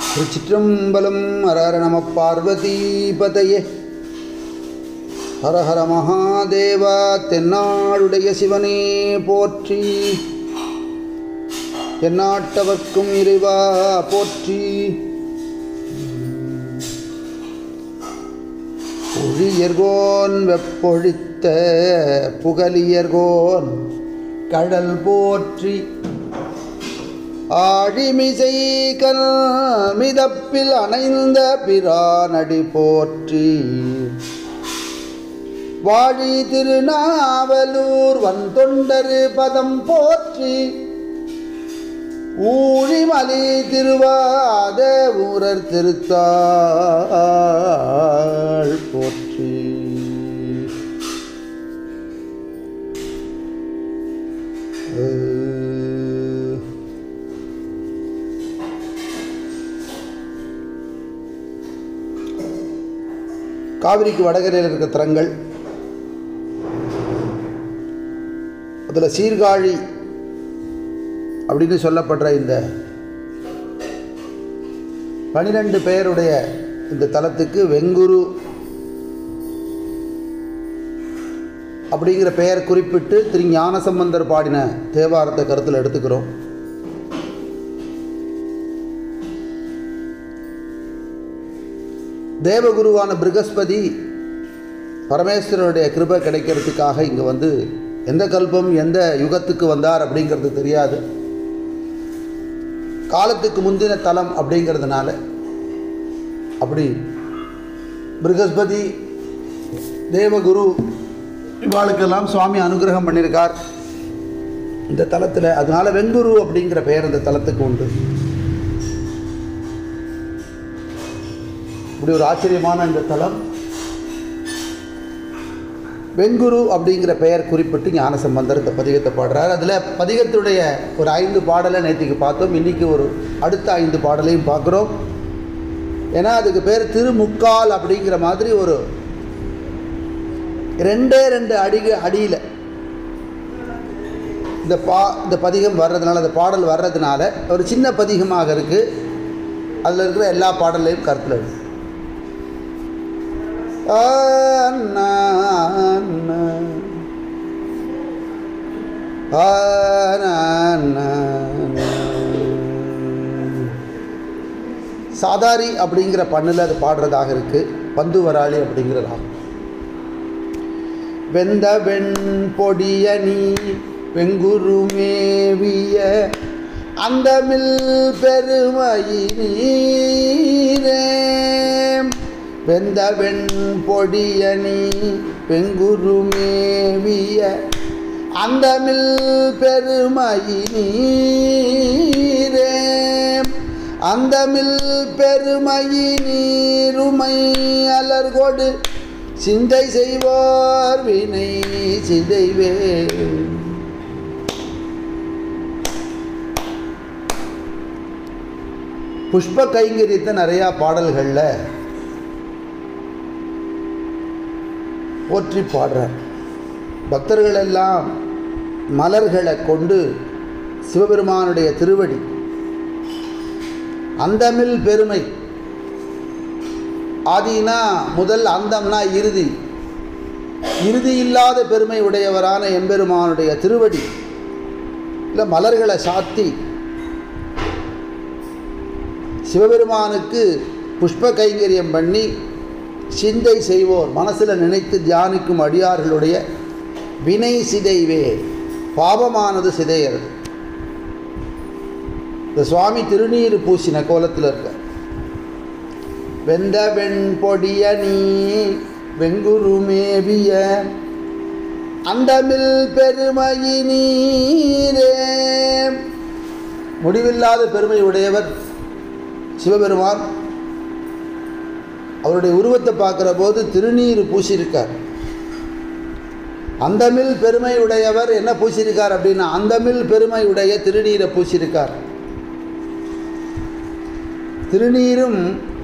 திருச்சிற்றம்பலம் ஹரஹர நம பார்வதி பதையே ஹர ஹர மகாதேவா தென்னாடுடைய சிவனே போற்றி எந்நாட்டவர்க்கும் இறைவா போற்றி பொழியர்கோன் வெப்பொழித்த புகலியர்கோன் கடல் போற்றி ஆழிமிசை கல் மிதப்பில் அணைந்த பிரானடி போற்றி வாழி திருநாவலூர் வந்தொண்டரு பதம் போற்றி ஊழிமலி திருவாத ஊரர் திருத்தாள் போற்றி அஹ் காவிரிக்கு வடகரையில் இருக்க தலங்கள் அதில் சீர்காழி அப்படின்னு சொல்லப்படுற இந்த பனிரெண்டு பெயருடைய இந்த தலத்துக்கு வெங்குரு அப்படிங்கிற பெயர் குறிப்பிட்டு திரு ஞானசம்பந்தர் பாடின தேவாரத்தை கருத்தில் எடுத்துக்கிறோம் தேவகுருவான பிருகஸ்பதி பரமேஸ்வரனுடைய கிருபை கிடைக்கிறதுக்காக இங்கே வந்து எந்த கல்பம் எந்த யுகத்துக்கு வந்தார் அப்படிங்கிறது தெரியாது காலத்துக்கு முந்தின தலம் அப்படிங்கிறதுனால அப்படி பிருகஸ்பதி தேவகுரு இவாளுக்கெல்லாம் சுவாமி அனுகிரகம் பண்ணியிருக்கார் இந்த தலத்தில் அதனால வெங்குரு அப்படிங்கிற பெயர் இந்த தலத்துக்கு உண்டு இப்படி ஒரு ஆச்சரியமான இந்த தலம் வெங்குரு அப்படிங்கிற பெயர் குறிப்பிட்டு ஞானசம்பந்தர் இந்த பதிகத்தை பாடுறார் அதில் பதிகத்துடைய ஒரு ஐந்து பாடலை நேற்றுக்கு பார்த்தோம் இன்றைக்கி ஒரு அடுத்த ஐந்து பாடலையும் பார்க்குறோம் ஏன்னா அதுக்கு பேர் திருமுக்கால் அப்படிங்கிற மாதிரி ஒரு ரெண்டே ரெண்டு அடிக அடியில் இந்த பா இந்த பதிகம் வர்றதுனால அந்த பாடல் வர்றதுனால ஒரு சின்ன பதிகமாக இருக்குது அதில் இருக்கிற எல்லா பாடலையும் கருத்தில் எடுக்கும் சாதாரி அப்படிங்கிற பண்ணில் அது பாடுறதாக இருக்குது பந்து வராளி அப்படிங்கிற ராகம் வெந்த வெண் பொடிய நீ வெங்குருமேவிய அந்தமில் பெருமையினீரே வெந்த வெண் பொடியணி வெங்குருமேவிய அந்தமில் பெருமையினீரே அந்தமில் பெருமையினீருமை அலர்கொடு சிந்தை செய்வோர் வினை சிதைவே புஷ்ப கைங்கரியத்தை நிறையா பாடல்களில் போற்றி பாடுறார் பக்தர்கள் எல்லாம் மலர்களை கொண்டு சிவபெருமானுடைய திருவடி அந்தமில் பெருமை ஆதினா முதல் அந்தம்னா இறுதி இறுதி இல்லாத பெருமை உடையவரான எம்பெருமானுடைய திருவடி இல்லை மலர்களை சாத்தி சிவபெருமானுக்கு புஷ்ப கைங்கரியம் பண்ணி சிந்தை செய்வோர் மனசில் நினைத்து தியானிக்கும் அடியார்களுடைய வினை சிதைவே பாவமானது சிதையறது இந்த சுவாமி திருநீர் பூசின கோலத்தில் இருக்க வெந்த வெண் பொடிய நீ வெங்குருமேவிய அந்தமில் பெருமையினீரே முடிவில்லாத பெருமை உடையவர் சிவபெருமான் அவருடைய உருவத்தை பார்க்குற போது திருநீர் பூசியிருக்கார் அந்தமில் பெருமை உடையவர் என்ன பூசியிருக்கார் அப்படின்னா அந்தமில் பெருமை உடைய திருநீரை பூசியிருக்கார் திருநீரும்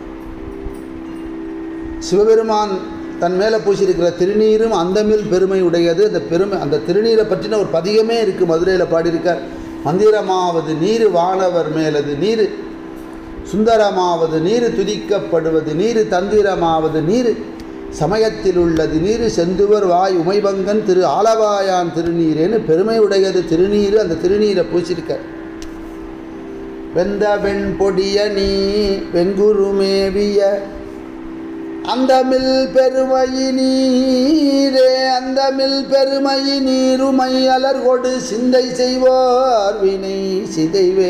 சிவபெருமான் தன் மேலே பூசியிருக்கிற திருநீரும் அந்தமில் பெருமை உடையது அந்த பெருமை அந்த திருநீரை பற்றின ஒரு பதிகமே இருக்குது மதுரையில் பாடியிருக்கார் மந்திரமாவது நீர் வானவர் மேலது நீர் சுந்தரமாவது நீர் துதிக்கப்படுவது நீர் தந்திரமாவது நீர் சமயத்தில் உள்ளது நீர் செந்துவர் வாய் உமைபங்கன் திரு ஆலவாயான் திருநீரேன்னு பெருமையுடையது திருநீர் அந்த திருநீரை பூசிருக்க வெந்த வெண் பொடிய நீ வெங்குருமேவிய அந்தமில் பெருமையி நீரே அந்தமில் பெருமையி நீருமை அலர் கொடு சிந்தை செய்வோர் வினை சிதைவே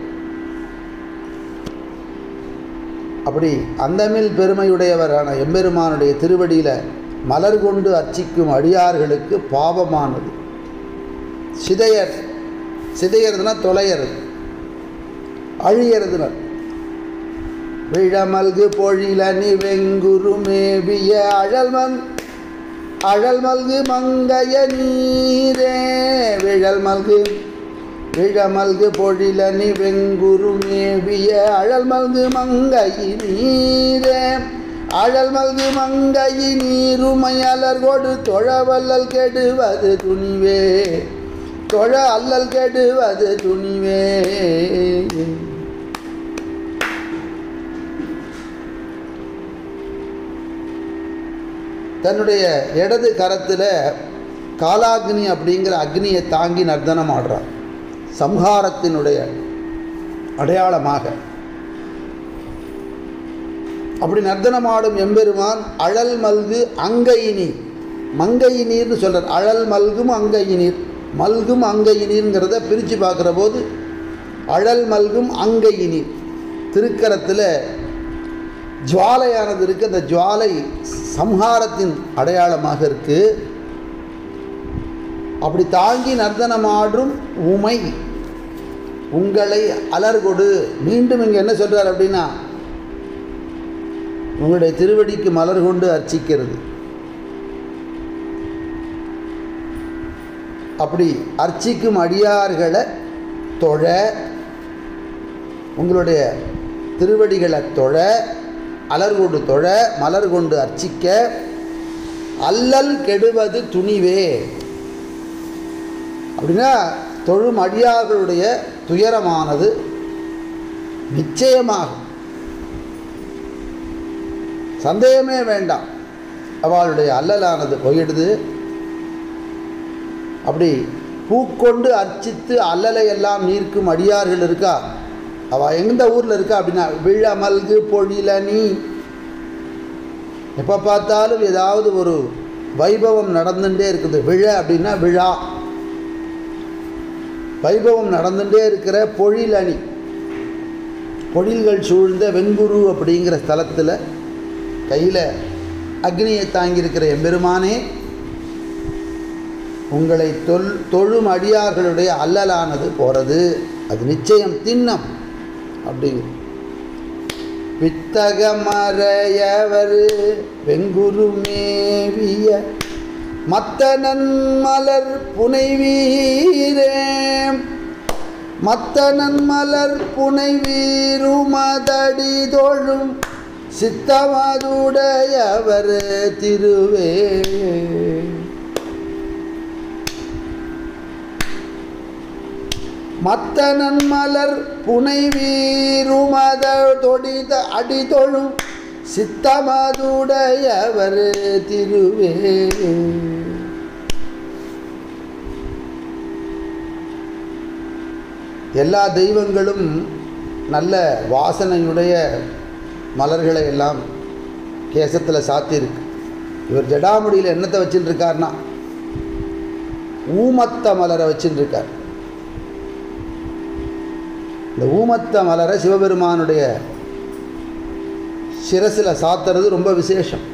அப்படி அந்தமில் பெருமையுடையவரான எம்பெருமானுடைய திருவடியில் மலர் கொண்டு அர்ச்சிக்கும் அடியார்களுக்கு பாவமானது சிதையர் சிதையறதுனா தொலையறது அழியறதுனா விழமல்கு பொழிலனி வெங்குருமேவிய அழல்மன் அழல் மல்கு மங்கைய நீரே விழல் மல்கு விழமல்கு பொழிலனி வெங்குருமேவிய அழல் மல்கு மங்கையி நீரே அழல் மல்கு மங்கையி நீருமை அலர் கொடு தொழவல்லல் கெடுவது துணிவே தொழ அல்லல் கெடுவது துணிவே தன்னுடைய இடது கரத்தில் காலாக்னி அப்படிங்கிற அக்னியை தாங்கி நர்த்தனம் ஆடுறான் சம்ஹாரத்தினுடைய அடையாளமாக அப்படி நர்த்தனமாடும் எம்பெருமான் அழல் மல்கு அங்கையினீர் மங்கையினீர்னு சொல்கிறார் அழல் மல்கும் அங்கையினீர் மல்கும் அங்கையினீர்ங்கிறத பிரித்து பார்க்குற போது அழல் மல்கும் அங்கையினீர் திருக்கரத்தில் ஜுவாலையானது இருக்குது அந்த ஜுவாலை சம்ஹாரத்தின் அடையாளமாக இருக்குது அப்படி தாங்கி நர்த்தனமாடும் உமை உங்களை அலர்கொடு மீண்டும் இங்கே என்ன சொல்கிறார் அப்படின்னா உங்களுடைய திருவடிக்கு மலர் கொண்டு அர்ச்சிக்கிறது அப்படி அர்ச்சிக்கும் அடியார்களை தொழ உங்களுடைய திருவடிகளை தொழ அலர் கொண்டு தொழ மலர் கொண்டு அர்ச்சிக்க அல்லல் கெடுவது துணிவே அப்படின்னா தொழும் அடியார்களுடைய துயரமானது நிச்சயமாகும் சந்தேகமே வேண்டாம் அவளுடைய அல்லலானது போயிடுது அப்படி பூக்கொண்டு அர்ச்சித்து அல்லலை எல்லாம் நீர்க்கும் அடியார்கள் இருக்கா அவள் எந்த ஊரில் இருக்கா அப்படின்னா விழமல்கு பொழிலனி எப்போ பார்த்தாலும் ஏதாவது ஒரு வைபவம் நடந்துகிட்டே இருக்குது விழ அப்படின்னா விழா வைபவம் நடந்துகிட்டே இருக்கிற பொழிலணி பொழில்கள் சூழ்ந்த வெங்குரு அப்படிங்கிற ஸ்தலத்தில் கையில் அக்னியை தாங்கியிருக்கிற எம்பெருமானே உங்களை தொல் தொழும் அடியார்களுடைய அல்லலானது போகிறது அது நிச்சயம் திண்ணம் அப்படிங்க வித்தகமறையவர் வெங்குரு மேவிய மத்தனன் மலர் புனைவீரே மத்தனன் மலர் புனைவீருமதடி தோழும் சித்தமதுடையவர் திருவே மத்தனன் மலர் புனைவீருமத தொடித அடிதொழும் சித்தமதுடையவர் திருவே எல்லா தெய்வங்களும் நல்ல வாசனையுடைய மலர்களை எல்லாம் கேசத்தில் சாத்தியிருக்கு இவர் ஜடாமுடியில் என்னத்தை வச்சுட்டு இருக்காருன்னா ஊமத்த மலரை வச்சுட்டு இருக்கார் இந்த ஊமத்த மலரை சிவபெருமானுடைய சிரசில் சாத்துறது ரொம்ப விசேஷம்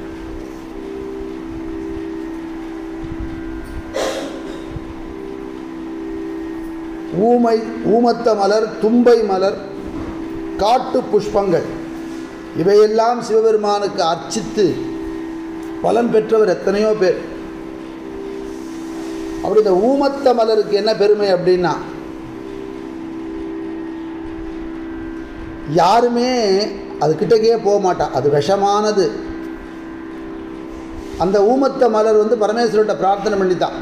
ஊமை ஊமத்த மலர் தும்பை மலர் காட்டு புஷ்பங்கள் இவையெல்லாம் சிவபெருமானுக்கு அர்ச்சித்து பலன் பெற்றவர் எத்தனையோ பேர் அப்படி இந்த ஊமத்த மலருக்கு என்ன பெருமை அப்படின்னா யாருமே அது கிட்டக்கே போக மாட்டா அது விஷமானது அந்த ஊமத்த மலர் வந்து பரமேஸ்வரன்ட்ட பிரார்த்தனை பண்ணித்தான்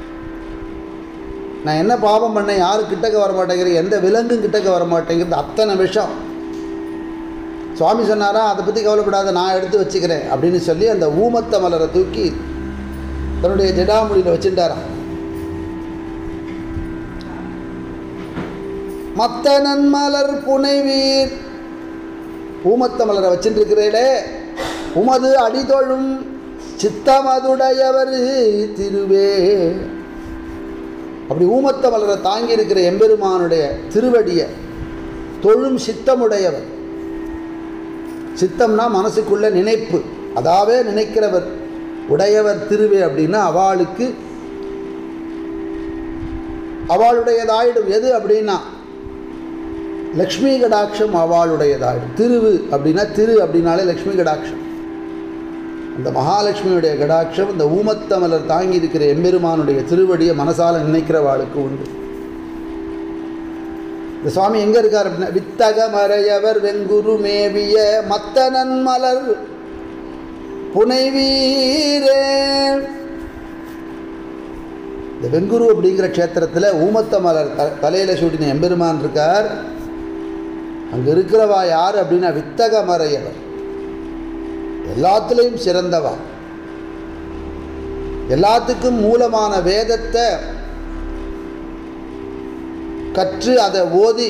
நான் என்ன பாவம் பண்ணேன் யாரு கிட்டக்க வர மாட்டேங்கிறது எந்த விலங்கும் கிட்டக்க வர மாட்டேங்கிறது அத்தனை விஷம் சுவாமி சொன்னாரா அதை பற்றி கவலைப்படாத நான் எடுத்து வச்சுக்கிறேன் அப்படின்னு சொல்லி அந்த ஊமத்த மலரை தூக்கி தன்னுடைய ஜடாமுடியில் வச்சுட்டாராம் மத்த நன்மலர் புனைவீர் ஊமத்த மலரை வச்சுருக்கிறீர்களே உமது அடிதொழும் சித்தமதுடையவர் திருவே அப்படி ஊமத்த மலரை தாங்கி இருக்கிற எம்பெருமானுடைய திருவடியை தொழும் சித்தமுடையவர் சித்தம்னா மனசுக்குள்ள நினைப்பு அதாவே நினைக்கிறவர் உடையவர் திருவே அப்படின்னா அவளுக்கு அவளுடையதாயிடும் எது அப்படின்னா லக்ஷ்மி கடாட்சம் அவளுடையதாயிடும் திருவு அப்படின்னா திரு அப்படின்னாலே லக்ஷ்மி கடாட்சம் அந்த மகாலட்சுமியுடைய கடாட்சம் இந்த ஊமத்தமலர் தாங்கி இருக்கிற எம்பெருமானுடைய திருவடியை மனசால நினைக்கிறவாளுக்கு உண்டு இந்த சுவாமி எங்க இருக்கார் அப்படின்னா வித்தக மறையவர் வெங்குரு மேவிய மத்தனன் மலர் புனைவீரே இந்த வெங்குரு அப்படிங்கிற க்ஷேத்திரத்தில் ஊமத்த மலர் த தலையில் சூட்டின எம்பெருமான் இருக்கார் அங்கே இருக்கிறவா யார் அப்படின்னா வித்தக மறையவர் எல்லாத்துலேயும் சிறந்தவா எல்லாத்துக்கும் மூலமான வேதத்தை கற்று அதை ஓதி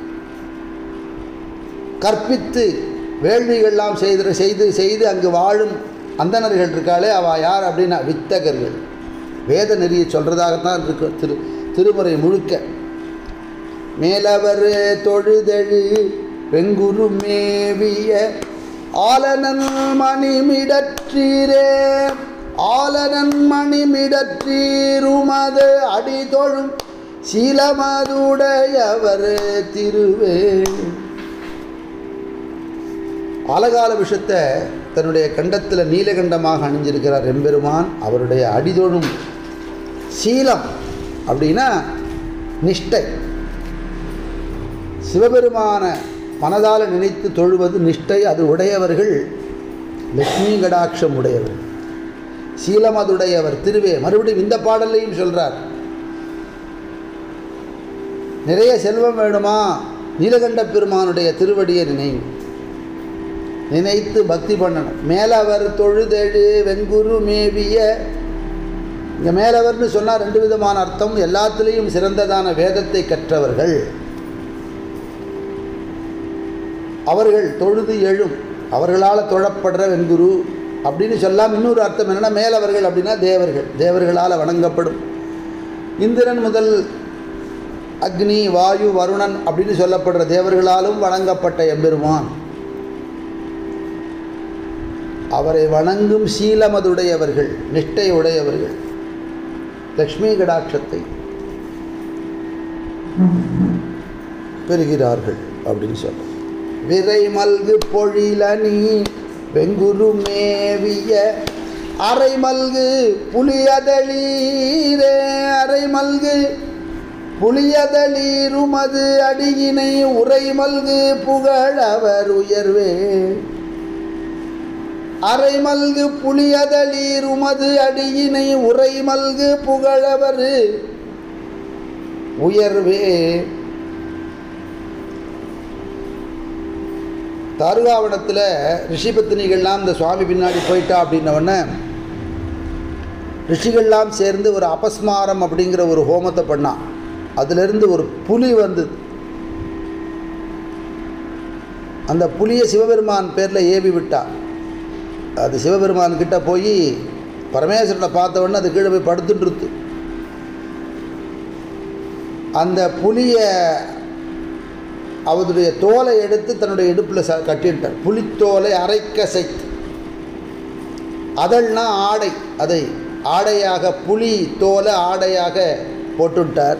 கற்பித்து வேள்விகள்லாம் செய்து செய்து செய்து அங்கு வாழும் அந்தணர்கள் இருக்காளே அவள் யார் அப்படின்னா வித்தகர்கள் வேத நெறியை சொல்கிறதாகத்தான் இருக்கு திரு திருமுறை முழுக்க மேலவர் தொழுதெழு வெங்குரு மேவிய ஆலனன் மணிமிடற்றீரே ஆலனன் மணிமிடற்றீருமது அடிதொழும் சீலமதுடையவர் திருவே ஆலகால விஷத்தை தன்னுடைய கண்டத்தில் நீலகண்டமாக அணிஞ்சிருக்கிறார் எம்பெருமான் அவருடைய அடிதொழும் சீலம் அப்படின்னா நிஷ்டை சிவபெருமான மனதால் நினைத்து தொழுவது நிஷ்டை அது உடையவர்கள் லக்ஷ்மி கடாட்சம் உடையவர் சீலம் அதுடையவர் திருவே மறுபடியும் இந்த பாடலையும் சொல்கிறார் நிறைய செல்வம் வேணுமா நீலகண்ட பெருமானுடைய திருவடியை நினைவு நினைத்து பக்தி பண்ணணும் மேலவர் தொழுதெழு வெங்குரு மேவிய இங்கே மேலவர்னு சொன்னால் ரெண்டு விதமான அர்த்தம் எல்லாத்துலேயும் சிறந்ததான வேதத்தை கற்றவர்கள் அவர்கள் தொழுது எழும் அவர்களால் தொழப்படுற வெண்குரு அப்படின்னு சொல்லாம் இன்னொரு அர்த்தம் என்னென்னா மேலவர்கள் அப்படின்னா தேவர்கள் தேவர்களால் வணங்கப்படும் இந்திரன் முதல் அக்னி வாயு வருணன் அப்படின்னு சொல்லப்படுற தேவர்களாலும் வணங்கப்பட்ட எம்பெருமான் அவரை வணங்கும் சீலமதுடையவர்கள் நிஷ்டை உடையவர்கள் லக்ஷ்மி கடாட்சத்தை பெறுகிறார்கள் அப்படின்னு சொல்ல விரை மல்கு பொழிலனி வெங்குரு மேவிய அரை மல்கு புலியதளீரே அரை மல்கு புலியதளீருமது அடியினை உரை மல்கு புகழவர் உயர்வே அரை மல்கு புலியதளீர் உமது அடியினை உரை மல்கு புகழவர் உயர்வே தாருகாவனத்தில் ரிஷிபத்தினிகள்லாம் இந்த சுவாமி பின்னாடி போயிட்டா அப்படின்னவொடனே ரிஷிகள்லாம் சேர்ந்து ஒரு அபஸ்மாரம் அப்படிங்கிற ஒரு ஹோமத்தை பண்ணான் அதிலிருந்து ஒரு புலி வந்தது அந்த புலியை சிவபெருமான் பேரில் ஏவி விட்டா அது சிவபெருமான் கிட்ட போய் பரமேஸ்வரனை பார்த்த உடனே அது கீழே போய் படுத்துட்டுருத்து அந்த புலியை அவருடைய தோலை எடுத்து தன்னுடைய இடுப்பில் ச கட்டிட்டார் புலித்தோலை அரைக்க சைத்து அதழ்னா ஆடை அதை ஆடையாக புலி தோலை ஆடையாக போட்டுட்டார்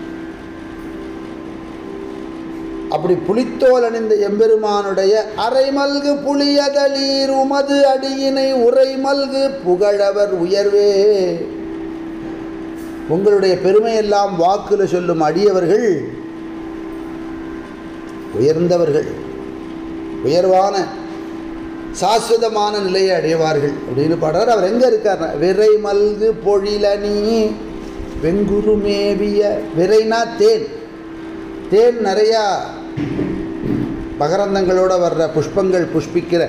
அப்படி புலித்தோல் அணிந்த எம்பெருமானுடைய அரைமல்கு புலியதளீர் உமது அடியினை உரைமல்கு புகழவர் உயர்வே உங்களுடைய பெருமையெல்லாம் வாக்குல சொல்லும் அடியவர்கள் உயர்ந்தவர்கள் உயர்வான சாஸ்வதமான நிலையை அடைவார்கள் அப்படின்னு பாடுறார் அவர் எங்கே இருக்கார் விரை மல்கு பொழிலனி வெங்குரு மேவிய விரைனா தேன் தேன் நிறையா மகரந்தங்களோட வர்ற புஷ்பங்கள் புஷ்பிக்கிற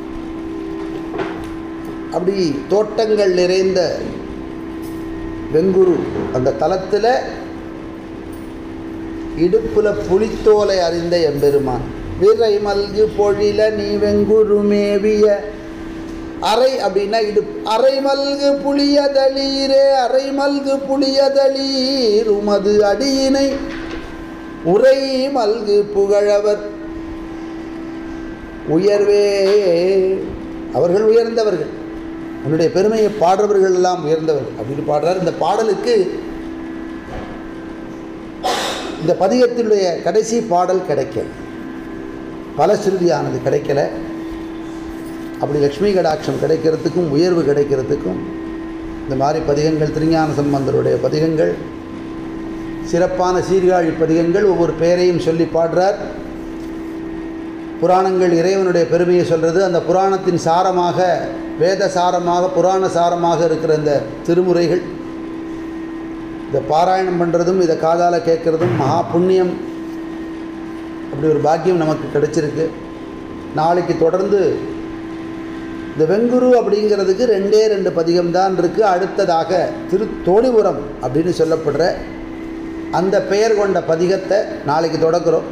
அப்படி தோட்டங்கள் நிறைந்த வெங்குரு அந்த தலத்தில் இடுப்புல புலித்தோலை அறிந்த எம்பெருமான் விரை மல்கு பொழில நீ வெங்குரு மேவிய அரை அப்படின்னா இடு அரை மல்கு புளியதளீரே அரை மல்கு புளியதளீர் உமது அடியினை உரை மல்கு புகழவர் உயர்வே அவர்கள் உயர்ந்தவர்கள் உன்னுடைய பெருமையை பாடுறவர்கள் எல்லாம் உயர்ந்தவர்கள் அப்படின்னு பாடுறார் இந்த பாடலுக்கு இந்த பதிகத்தினுடைய கடைசி பாடல் கிடைக்கல பலஸ்ருதியானது கிடைக்கல அப்படி லக்ஷ்மி கடாட்சம் கிடைக்கிறதுக்கும் உயர்வு கிடைக்கிறதுக்கும் இந்த மாதிரி பதிகங்கள் திருஞான சம்பந்தருடைய பதிகங்கள் சிறப்பான சீர்காழி பதிகங்கள் ஒவ்வொரு பெயரையும் சொல்லி பாடுறார் புராணங்கள் இறைவனுடைய பெருமையை சொல்கிறது அந்த புராணத்தின் சாரமாக வேத சாரமாக புராண சாரமாக இருக்கிற இந்த திருமுறைகள் இதை பாராயணம் பண்ணுறதும் இதை காதால் கேட்குறதும் மகா புண்ணியம் அப்படி ஒரு பாக்கியம் நமக்கு கிடைச்சிருக்கு நாளைக்கு தொடர்ந்து இந்த வெங்குரு அப்படிங்கிறதுக்கு ரெண்டே ரெண்டு பதிகம் தான் இருக்குது அடுத்ததாக திரு தோணிபுரம் அப்படின்னு சொல்லப்படுற அந்த பெயர் கொண்ட பதிகத்தை நாளைக்கு தொடங்குறோம்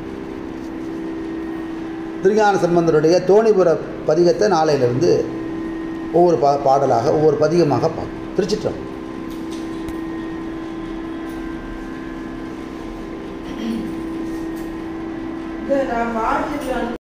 திருஞான சம்பந்தருடைய தோணிபுர பதிகத்தை நாளையிலிருந்து ஒவ்வொரு பா பாடலாக ஒவ்வொரு பதிகமாக பார்ப்போம் திருச்சிட்டோம் இது நான் பாடிட்டு